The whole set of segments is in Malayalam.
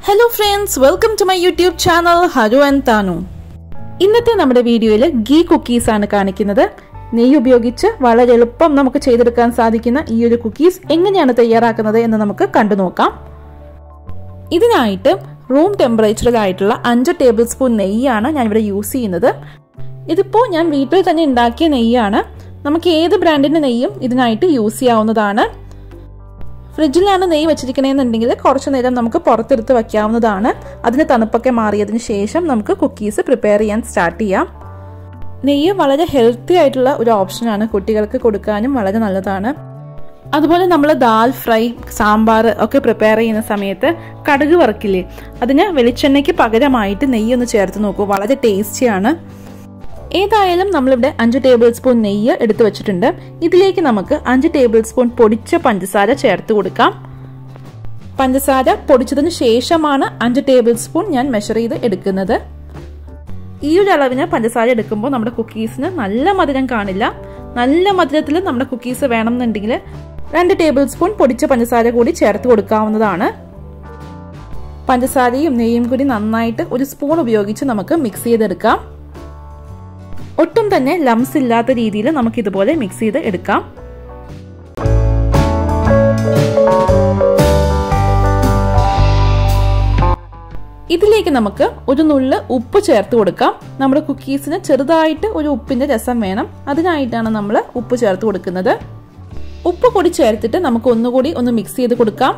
hello friends welcome to my YouTube channel Haru and Thanu ഇന്നത്തെ നമ്മുടെ വീഡിയോയിൽ ഗീ കുക്കീസ് ആണ് കാണിക്കുന്നത് നെയ്യ് ഉപയോഗിച്ച് വളരെ എളുപ്പം നമുക്ക് ചെയ്തെടുക്കാൻ സാധിക്കുന്ന ഈ ഒരു കുക്കീസ് എങ്ങനെയാണ് തയ്യാറാക്കുന്നത് എന്ന് നമുക്ക് കണ്ടു നോക്കാം ഇതിനായിട്ട് റൂം ടെമ്പറേച്ചറിലായിട്ടുള്ള അഞ്ച് ടേബിൾ സ്പൂൺ നെയ്യാണ് ഞാൻ ഇവിടെ യൂസ് ചെയ്യുന്നത് ഇതിപ്പോൾ ഞാൻ വീട്ടിൽ തന്നെ ഉണ്ടാക്കിയ നെയ്യാണ് നമുക്ക് ഏത് ബ്രാൻഡിന്റെ നെയ്യും ഇതിനായിട്ട് യൂസ് ചെയ്യാവുന്നതാണ് ഫ്രിഡ്ജിലാണ് നെയ്യ് വെച്ചിരിക്കണമെന്നുണ്ടെങ്കിൽ കുറച്ച് നേരം നമുക്ക് പുറത്തെടുത്ത് വയ്ക്കാവുന്നതാണ് അതിന് തണുപ്പൊക്കെ മാറിയതിന് ശേഷം നമുക്ക് കുക്കീസ് പ്രിപ്പയർ ചെയ്യാൻ സ്റ്റാർട്ട് ചെയ്യാം നെയ്യ് വളരെ ഹെൽത്തി ആയിട്ടുള്ള ഒരു ഓപ്ഷനാണ് കുട്ടികൾക്ക് കൊടുക്കാനും വളരെ നല്ലതാണ് അതുപോലെ നമ്മൾ ദാൽ ഫ്രൈ സാമ്പാർ ഒക്കെ പ്രിപ്പയർ ചെയ്യുന്ന സമയത്ത് കടുക് വറക്കില്ലേ അതിന് വെളിച്ചെണ്ണയ്ക്ക് പകരമായിട്ട് നെയ്യ് ഒന്ന് ചേർത്ത് നോക്കൂ വളരെ ടേസ്റ്റിയാണ് ഏതായാലും നമ്മളിവിടെ അഞ്ച് ടേബിൾ സ്പൂൺ നെയ്യ് എടുത്തു വെച്ചിട്ടുണ്ട് ഇതിലേക്ക് നമുക്ക് അഞ്ച് ടേബിൾ സ്പൂൺ പൊടിച്ച പഞ്ചസാര ചേർത്ത് കൊടുക്കാം പഞ്ചസാര പൊടിച്ചതിന് ശേഷമാണ് അഞ്ച് ടേബിൾ സ്പൂൺ ഞാൻ മെഷർ ചെയ്ത് എടുക്കുന്നത് ഈ ഒരു അളവിന് പഞ്ചസാര എടുക്കുമ്പോൾ നമ്മുടെ കുക്കീസിന് നല്ല മധുരം കാണില്ല നല്ല മധുരത്തിൽ നമ്മുടെ കുക്കീസ് വേണമെന്നുണ്ടെങ്കിൽ രണ്ട് ടേബിൾ സ്പൂൺ പൊടിച്ച പഞ്ചസാര കൂടി ചേർത്ത് കൊടുക്കാവുന്നതാണ് പഞ്ചസാരയും നെയ്യും കൂടി നന്നായിട്ട് ഒരു സ്പൂൺ ഉപയോഗിച്ച് നമുക്ക് മിക്സ് ചെയ്തെടുക്കാം ഒട്ടും തന്നെ ലംസ് ഇല്ലാത്ത രീതിയിൽ നമുക്ക് ഇതുപോലെ മിക്സ് ചെയ്ത് എടുക്കാം ഇതിലേക്ക് നമുക്ക് ഒരു നുള്ള് ഉപ്പ് ചേർത്ത് കൊടുക്കാം നമ്മുടെ കുക്കീസിന് ചെറുതായിട്ട് ഒരു ഉപ്പിന്റെ രസം വേണം അതിനായിട്ടാണ് നമ്മൾ ഉപ്പ് ചേർത്ത് കൊടുക്കുന്നത് ഉപ്പ് കൂടി ചേർത്തിട്ട് നമുക്ക് ഒന്നുകൂടി ഒന്ന് മിക്സ് ചെയ്ത് കൊടുക്കാം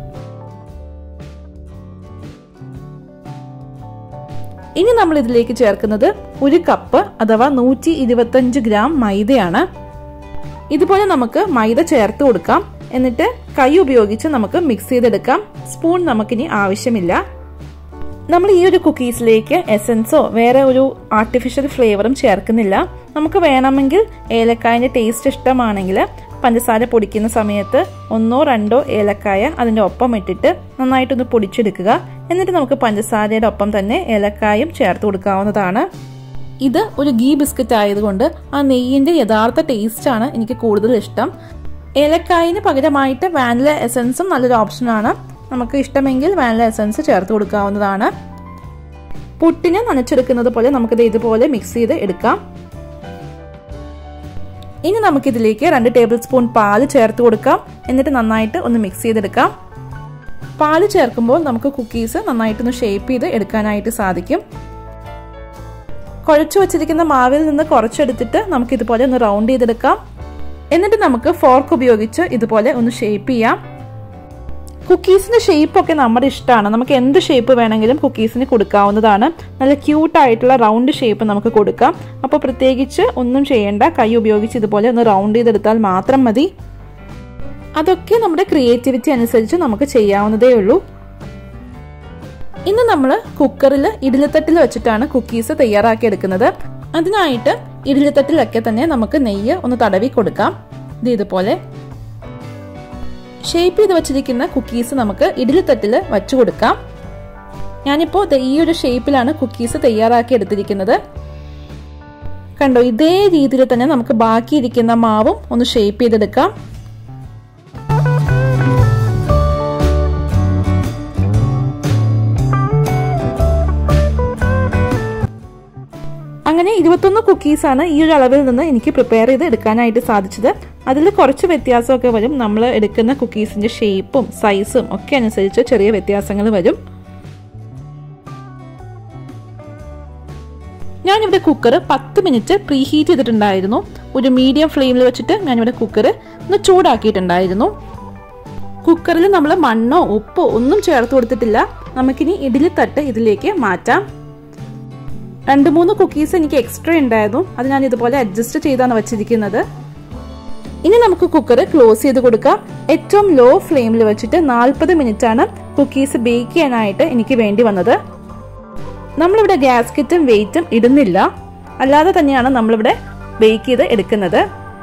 ഇനി നമ്മൾ ഇതിലേക്ക് ചേർക്കുന്നത് ഒരു കപ്പ് അഥവാ നൂറ്റി ഇരുപത്തഞ്ച് ഗ്രാം മൈദയാണ് ഇതുപോലെ നമുക്ക് മൈദ ചേർത്ത് കൊടുക്കാം എന്നിട്ട് കൈ ഉപയോഗിച്ച് നമുക്ക് മിക്സ് ചെയ്തെടുക്കാം സ്പൂൺ നമുക്കിനി ആവശ്യമില്ല നമ്മൾ ഈ ഒരു കുക്കീസിലേക്ക് എസൻസോ വേറെ ഒരു ആർട്ടിഫിഷ്യൽ ഫ്ലേവറും ചേർക്കുന്നില്ല നമുക്ക് വേണമെങ്കിൽ ഏലക്കായൻ്റെ ടേസ്റ്റ് ഇഷ്ടമാണെങ്കിൽ പഞ്ചസാര പൊടിക്കുന്ന സമയത്ത് ഒന്നോ രണ്ടോ ഏലക്കായ അതിൻ്റെ ഒപ്പം ഇട്ടിട്ട് നന്നായിട്ടൊന്ന് പൊടിച്ചെടുക്കുക എന്നിട്ട് നമുക്ക് പഞ്ചസാരയുടെ ഒപ്പം തന്നെ ഏലക്കായും ചേർത്ത് കൊടുക്കാവുന്നതാണ് ഇത് ഒരു ഗീ ബിസ്ക്കറ്റ് ആയതുകൊണ്ട് ആ നെയ്യിൻ്റെ യഥാർത്ഥ ടേസ്റ്റാണ് എനിക്ക് കൂടുതൽ ഇഷ്ടം ഏലക്കായിന് പകരമായിട്ട് വാനില എസൻസും നല്ലൊരു ഓപ്ഷനാണ് നമുക്ക് ഇഷ്ടമെങ്കിൽ വാനില എസൻസ് ചേർത്ത് കൊടുക്കാവുന്നതാണ് പുട്ടിനെ നനച്ചെടുക്കുന്നത് പോലെ നമുക്കിത് ഇതുപോലെ മിക്സ് ചെയ്ത് എടുക്കാം ഇനി നമുക്കിതിലേക്ക് രണ്ട് ടേബിൾ സ്പൂൺ പാല് ചേർത്ത് കൊടുക്കാം എന്നിട്ട് നന്നായിട്ട് ഒന്ന് മിക്സ് ചെയ്തെടുക്കാം പാല് ചേർക്കുമ്പോൾ നമുക്ക് കുക്കീസ് നന്നായിട്ടൊന്ന് ഷേപ്പ് ചെയ്ത് എടുക്കാനായിട്ട് സാധിക്കും കുഴച്ചു വച്ചിരിക്കുന്ന മാവിൽ നിന്ന് കുറച്ചെടുത്തിട്ട് നമുക്ക് ഇതുപോലെ ഒന്ന് റൗണ്ട് ചെയ്തെടുക്കാം എന്നിട്ട് നമുക്ക് ഫോർക്ക് ഉപയോഗിച്ച് ഇതുപോലെ ഒന്ന് ഷേപ്പ് ചെയ്യാം കുക്കീസിന്റെ ഷേപ്പ് ഒക്കെ നമ്മുടെ ഇഷ്ടമാണ് നമുക്ക് എന്ത് ഷേപ്പ് വേണമെങ്കിലും കുക്കീസിന് കൊടുക്കാവുന്നതാണ് നല്ല ക്യൂട്ട് ആയിട്ടുള്ള റൗണ്ട് ഷേപ്പ് നമുക്ക് കൊടുക്കാം അപ്പോൾ പ്രത്യേകിച്ച് ഒന്നും ചെയ്യേണ്ട കൈ ഉപയോഗിച്ച് ഇതുപോലെ ഒന്ന് റൗണ്ട് ചെയ്തെടുത്താൽ മാത്രം മതി അതൊക്കെ നമ്മുടെ ക്രിയേറ്റിവിറ്റി അനുസരിച്ച് നമുക്ക് ചെയ്യാവുന്നതേ ഉള്ളൂ ഇന്ന് നമ്മൾ കുക്കറിൽ ഇഡലിത്തട്ടിൽ വെച്ചിട്ടാണ് കുക്കീസ് തയ്യാറാക്കി എടുക്കുന്നത് അതിനായിട്ട് ഇഡലിത്തട്ടിലൊക്കെ തന്നെ നമുക്ക് നെയ്യ് ഒന്ന് തടവി കൊടുക്കാം ഇത് ഇതുപോലെ ഷേപ്പ് ചെയ്ത് വെച്ചിരിക്കുന്ന കുക്കീസ് നമുക്ക് ഇഡലിത്തട്ടിൽ വച്ചു കൊടുക്കാം ഞാനിപ്പോൾ ഈ ഒരു ഷേപ്പിലാണ് കുക്കീസ് തയ്യാറാക്കി എടുത്തിരിക്കുന്നത് കണ്ടോ ഇതേ രീതിയിൽ തന്നെ നമുക്ക് ബാക്കിയിരിക്കുന്ന മാവും ഒന്ന് ഷേപ്പ് ചെയ്തെടുക്കാം അങ്ങനെ ഇരുപത്തൊന്ന് കുക്കീസാണ് ഈ ഒരു അളവിൽ നിന്ന് എനിക്ക് പ്രിപ്പയർ ചെയ്ത് എടുക്കാനായിട്ട് സാധിച്ചത് അതിൽ കുറച്ച് വ്യത്യാസമൊക്കെ വരും നമ്മൾ എടുക്കുന്ന കുക്കീസിൻ്റെ ഷേപ്പും സൈസും ഒക്കെ അനുസരിച്ച് ചെറിയ വ്യത്യാസങ്ങൾ വരും ഞാനിവിടെ കുക്കർ പത്ത് മിനിറ്റ് പ്രീ ഹീറ്റ് ചെയ്തിട്ടുണ്ടായിരുന്നു ഒരു മീഡിയം ഫ്ലെയിമിൽ വെച്ചിട്ട് ഞാനിവിടെ കുക്കർ ഒന്ന് ചൂടാക്കിയിട്ടുണ്ടായിരുന്നു കുക്കറിൽ നമ്മൾ മണ്ണോ ഉപ്പോ ഒന്നും ചേർത്ത് കൊടുത്തിട്ടില്ല നമുക്കിനി ഇഡലി തട്ട് ഇതിലേക്ക് മാറ്റാം രണ്ട് മൂന്ന് കുക്കീസ് എനിക്ക് എക്സ്ട്രാ ഉണ്ടായിരുന്നു അത് ഞാൻ ഇതുപോലെ അഡ്ജസ്റ്റ് ചെയ്താണ് വെച്ചിരിക്കുന്നത് ഇനി നമുക്ക് കുക്കർ ക്ലോസ് ചെയ്ത് കൊടുക്കാം ഏറ്റവും ലോ ഫ്ലെയിമിൽ വെച്ചിട്ട് നാൽപ്പത് മിനിറ്റ് ആണ് കുക്കീസ് ബേക്ക് ചെയ്യാനായിട്ട് എനിക്ക് വേണ്ടി വന്നത് നമ്മളിവിടെ ഗ്യാസ്കറ്റും വെയിറ്റും ഇടുന്നില്ല അല്ലാതെ തന്നെയാണ് നമ്മളിവിടെ ബേക്ക് ചെയ്ത് എടുക്കുന്നത്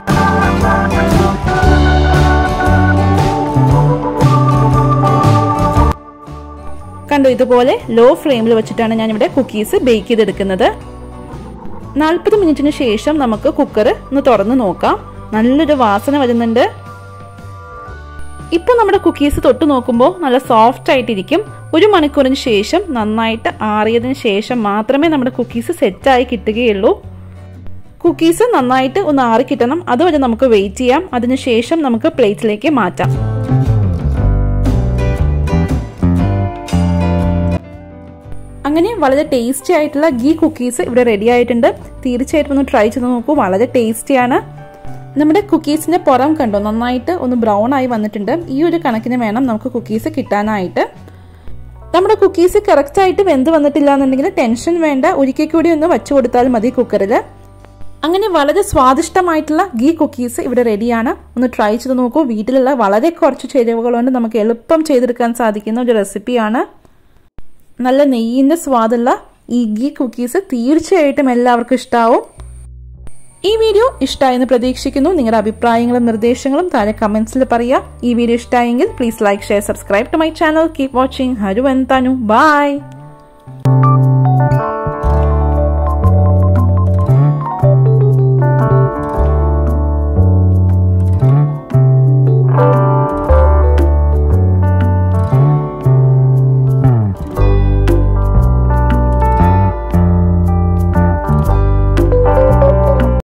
കണ്ടു ഇതുപോലെ ലോ ഫ്ലെയിമിൽ വെച്ചിട്ടാണ് ഞാൻ ഇവിടെ കുക്കീസ് ബേക്ക് ചെയ്തെടുക്കുന്നത് നാൽപ്പത് മിനിറ്റിന് ശേഷം നമുക്ക് കുക്കർ ഒന്ന് തുറന്ന് നോക്കാം നല്ലൊരു വാസന വരുന്നുണ്ട് ഇപ്പോൾ നമ്മുടെ കുക്കീസ് തൊട്ട് നോക്കുമ്പോൾ നല്ല സോഫ്റ്റ് ആയിട്ടിരിക്കും ഒരു മണിക്കൂറിന് ശേഷം നന്നായിട്ട് ആറിയതിന് ശേഷം മാത്രമേ നമ്മുടെ കുക്കീസ് സെറ്റായി കിട്ടുകയുള്ളൂ കുക്കീസ് നന്നായിട്ട് ഒന്ന് ആറി കിട്ടണം അതുവരെ നമുക്ക് വെയിറ്റ് ചെയ്യാം അതിനുശേഷം നമുക്ക് പ്ലേറ്റിലേക്ക് മാറ്റാം അങ്ങനെ വളരെ ടേസ്റ്റി ആയിട്ടുള്ള ഗീ കുക്കീസ് ഇവിടെ റെഡി ആയിട്ടുണ്ട് തീർച്ചയായിട്ടും ഒന്ന് ട്രൈ ചെയ്ത് നോക്കൂ വളരെ ടേസ്റ്റിയാണ് നമ്മുടെ കുക്കീസിന്റെ പുറം കണ്ടോ നന്നായിട്ട് ഒന്ന് ബ്രൗൺ ആയി വന്നിട്ടുണ്ട് ഈ ഒരു കണക്കിന് വേണം നമുക്ക് കുക്കീസ് കിട്ടാനായിട്ട് നമ്മുടെ കുക്കീസ് കറക്റ്റ് ആയിട്ട് വെന്ത് വന്നിട്ടില്ല എന്നുണ്ടെങ്കിൽ ടെൻഷൻ വേണ്ട ഒരിക്കൽ കൂടി ഒന്ന് വച്ചു കൊടുത്താൽ മതി കുക്കറിൽ അങ്ങനെ വളരെ സ്വാദിഷ്ടമായിട്ടുള്ള ഗീ കുക്കീസ് ഇവിടെ റെഡിയാണ് ഒന്ന് ട്രൈ ചെയ്ത് നോക്കൂ വീട്ടിലുള്ള വളരെ കുറച്ച് ചേരുവകൾ കൊണ്ട് നമുക്ക് എളുപ്പം ചെയ്തെടുക്കാൻ സാധിക്കുന്ന ഒരു റെസിപ്പിയാണ് നല്ല നെയ്യിൻ്റെ സ്വാദുള്ള ഈ ഗീ കുക്കീസ് തീർച്ചയായിട്ടും എല്ലാവർക്കും ഇഷ്ടാവും ഈ വീഡിയോ ഇഷ്ടമായെന്ന് പ്രതീക്ഷിക്കുന്നു നിങ്ങളുടെ അഭിപ്രായങ്ങളും നിർദ്ദേശങ്ങളും താഴെ കമന്റ്സിൽ പറയുക ഈ വീഡിയോ ഇഷ്ടമായെങ്കിൽ please like share subscribe to my channel keep watching Haru and Thanu by